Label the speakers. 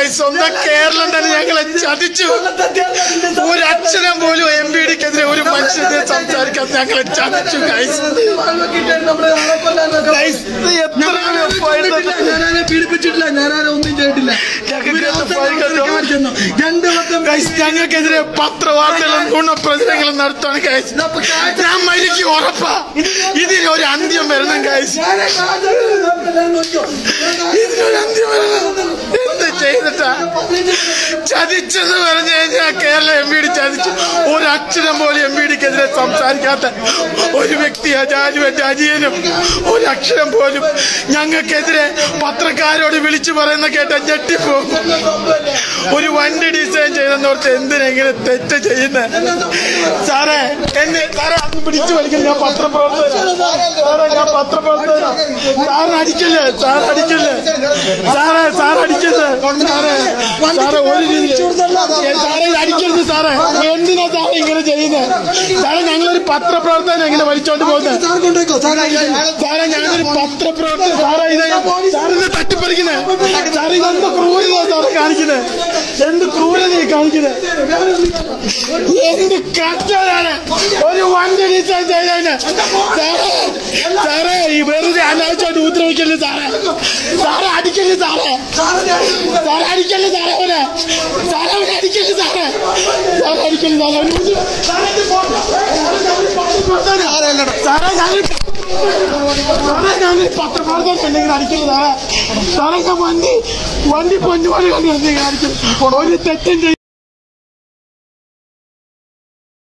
Speaker 1: Guys സ്വന്തം കേരളം തന്നെ ഞങ്ങളെ ചതിച്ചു ഒരു അക്ഷരം പോലും എം പി ഡിക്കെതിരെ ഒരു മനുഷ്യനെ സംസാരിക്കാൻ ഞങ്ങളെ ചതിച്ചു ഗൈസ് ഗൈസ് എത്ര
Speaker 2: ഞാനാരെ പീഡിപ്പിച്ചിട്ടില്ല ഞാനാരെ ഒന്നും ചെയ്തിട്ടില്ല
Speaker 1: ഞങ്ങൾക്ക് എന്ത് ഫയൽ കണ്ടോ?
Speaker 2: രണ്ട് വട്ടം
Speaker 1: ഗൈസ് ഞങ്ങൾക്കെതിരെ പത്രവാർത്തകളും ഗുണപ്രചരണങ്ങളും നടത്താണ് ഗൈസ് ഞാൻ മരിക്കും ഉറപ്പാ ഇതിന് ഒരു അന്ത്യം വരണം ഗൈസ്
Speaker 2: ഞാനെ കാണിച്ചു നോക്കിയോ
Speaker 1: ഇതിനൊരു അന്ത്യം വരണം എന്ത് ചെയ്തിട്ടാ ചതിച്ചെന്ന് പറഞ്ഞു കഴിഞ്ഞാൽ കേരള എം പി ഡി ചതിച്ചു ഒരു അക്ഷരം പോലും എം പി ഡിക്കെതിരെ സംസാരിക്കാത്ത ഒരു വ്യക്തി അജാജുവൻ അജിയനും ഒരു അക്ഷരം പോലും ഞങ്ങൾക്കെതിരെ പത്രക്കാരോട് വിളിച്ചു പറയുന്ന കേട്ട ഞെട്ടിപ്പോകും ഒരു വണ്ടി ഡിസൈൻ ചെയ്തെന്നോർത്ത് എന്തിനെങ്ങനെ തെറ്റ് ചെയ്യുന്നത് സാറേ എന്നെ സാറേ അന്ന് പിടിച്ചു വലിക്കൽ ഞാൻ പത്രപ്രവർത്തകനാ സാറേ ഞാൻ പത്രപ്രവർത്തകനാ സാറിന് അടിക്കല്ലേ സാർ അടിക്കല്ലേ സാറേ സാർ അടിക്കരുത് സാറേ സാറേ ഒരു രീതി സാറേ ഇത് അടിക്കരുത് സാറേ എന്തിനാ സാറേ ഇങ്ങനെ ചെയ്യുന്നത് സാറേ ഞങ്ങളൊരു പത്രപ്രവർത്തകൻ എങ്ങനെ വലിച്ചോണ്ട് പോകുന്നത്
Speaker 2: സാർ കൊണ്ടേക്കോ സാർ
Speaker 1: സാറേ ഞാനൊരു പത്രപ്രവർത്തകൻ സാറേ ഇത് സാറിന് തട്ടിപ്പറിക്കുന്നത് സാറേ ഇതെന്ത് ക്രൂരത സാറേ കാണിക്കുന്നത് എന്ത് ക്രൂരത കാണിക്കുന്നത് എന്ത് കഷ്ടമാണ് ഒരു വണ്ടി ഡിസൈൻ ചെയ്തതിന് സാറേ സാറേ ഈ വെറുതെ അനാവശ്യമായിട്ട് ഉപദ്രവിക്കല്ലേ സാറേ സാറേ അടിക്കല്ലേ സാറേ സാറേ അടിക്കല്ലേ സാറേ അവനെ സാറേ അവനെ അടിക്കല്ലേ സാറേ സാറേ അടിക്കല്ലേ സാറേ അവന് ബുദ്ധി- സാറേ ഇത് പോട്ടെ. സാറേ ഞങ്ങൾ സാറേ ഞാൻ പത്രപ്രവർത്തകൻ ഉണ്ടെങ്കിൽ അടിക്കല്ലേ സാറേ സാറേ ഞാൻ വണ്ടി വണ്ടി പൊന്നുപോലെ കണ്ടു അടിക്കൽ ഒരു തെറ്റും ചെയ്യും